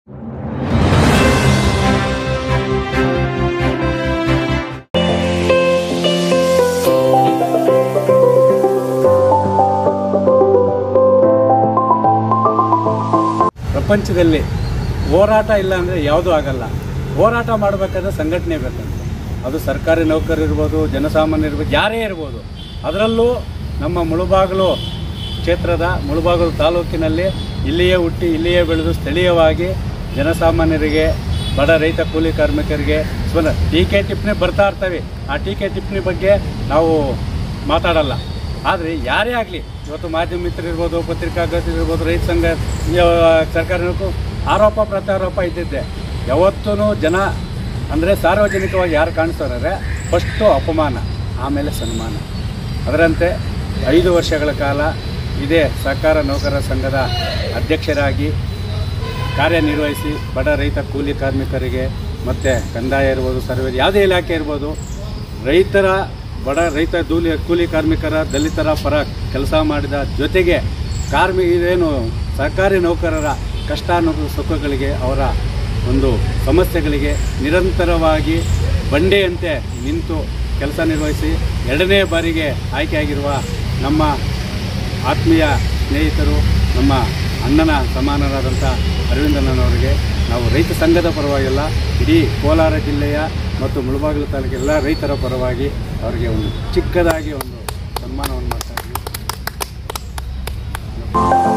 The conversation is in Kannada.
ಪ್ರಪಂಚದಲ್ಲಿ ಹೋರಾಟ ಇಲ್ಲ ಅಂದರೆ ಯಾವುದೂ ಆಗಲ್ಲ ಹೋರಾಟ ಮಾಡಬೇಕಾದ್ರೆ ಸಂಘಟನೆ ಬೇಕಂತ ಅದು ಸರ್ಕಾರಿ ನೌಕರರು ಇರ್ಬೋದು ಜನಸಾಮಾನ್ಯರು ಇರ್ಬೋದು ಯಾರೇ ಇರ್ಬೋದು ಅದರಲ್ಲೂ ನಮ್ಮ ಮುಳುಬಾಗಿಲು ಕ್ಷೇತ್ರದ ಮುಳುಬಾಗಿಲು ತಾಲೂಕಿನಲ್ಲಿ ಇಲ್ಲಿಯೇ ಹುಟ್ಟಿ ಇಲ್ಲಿಯೇ ಬೆಳೆದು ಸ್ಥಳೀಯವಾಗಿ ಜನಸಾಮಾನ್ಯರಿಗೆ ಬಡ ರೈತ ಕೂಲಿ ಕಾರ್ಮಿಕರಿಗೆ ಸ್ವನ ಟೀಕೆ ಟಿಪ್ಪಣಿ ಬರ್ತಾ ಇರ್ತವೆ ಆ ಟೀಕೆ ಟಿಪ್ಪಣಿ ಬಗ್ಗೆ ನಾವು ಮಾತಾಡಲ್ಲ ಆದರೆ ಯಾರೇ ಆಗಲಿ ಇವತ್ತು ಮಾಧ್ಯಮ ಮಿತ್ರರಿರ್ಬೋದು ಪತ್ರಿಕಾಗೋಷ್ಠಿರ್ಬೋದು ರೈತ ಸಂಘ ಯಾವ- ಸರ್ಕಾರಿ ನೌಕರು ಆರೋಪ ಪ್ರತ್ಯಾರೋಪ ಇದ್ದಿದ್ದೆ ಯಾವತ್ತೂ ಜನ ಅಂದರೆ ಸಾರ್ವಜನಿಕವಾಗಿ ಯಾರು ಕಾಣಿಸ್ತಾರೆ ಫಸ್ಟು ಅಪಮಾನ ಆಮೇಲೆ ಸನ್ಮಾನ ಅದರಂತೆ ಐದು ವರ್ಷಗಳ ಕಾಲ ಇದೇ ಸಹಕಾರ ನೌಕರರ ಸಂಘದ ಅಧ್ಯಕ್ಷರಾಗಿ ಕಾರ್ಯನಿರ್ವಹಿಸಿ ಬಡ ರೈತ ಕೂಲಿ ಕಾರ್ಮಿಕರಿಗೆ ಮತ್ತು ಕಂದಾಯ ಇರ್ಬೋದು ಸರ್ವೆ ಯಾವುದೇ ಇಲಾಖೆ ಇರ್ಬೋದು ರೈತರ ಬಡ ರೈತ ದೂಲಿ ಕೂಲಿ ಕಾರ್ಮಿಕರ ದಲಿತರ ಪರ ಕೆಲಸ ಮಾಡಿದ ಜೊತೆಗೆ ಕಾರ್ಮಿ ಇದೇನು ಸರ್ಕಾರಿ ನೌಕರರ ಕಷ್ಟ ಅನ್ನೋ ಸುಖಗಳಿಗೆ ಅವರ ಒಂದು ಸಮಸ್ಯೆಗಳಿಗೆ ನಿರಂತರವಾಗಿ ಬಂಡೆಯಂತೆ ನಿಂತು ಕೆಲಸ ನಿರ್ವಹಿಸಿ ಎರಡನೇ ಬಾರಿಗೆ ಆಯ್ಕೆಯಾಗಿರುವ ನಮ್ಮ ಆತ್ಮೀಯ ಸ್ನೇಹಿತರು ನಮ್ಮ ಅಣ್ಣನ ಸಮಾನರಾದಂಥ ಅರವಿಂದಣ್ಣನವರಿಗೆ ನಾವು ರೈತ ಸಂಘದ ಪರವಾಗಿಲ್ಲ ಇಡೀ ಕೋಲಾರ ಜಿಲ್ಲೆಯ ಮತ್ತು ಮುಳುಬಾಗಿಲು ತಾಲೂಕಿನ ಎಲ್ಲ ರೈತರ ಪರವಾಗಿ ಅವರಿಗೆ ಒಂದು ಚಿಕ್ಕದಾಗಿ ಒಂದು ಸನ್ಮಾನವನ್ನು ಮಾಡ್ತಾ ಇದ್ದೀವಿ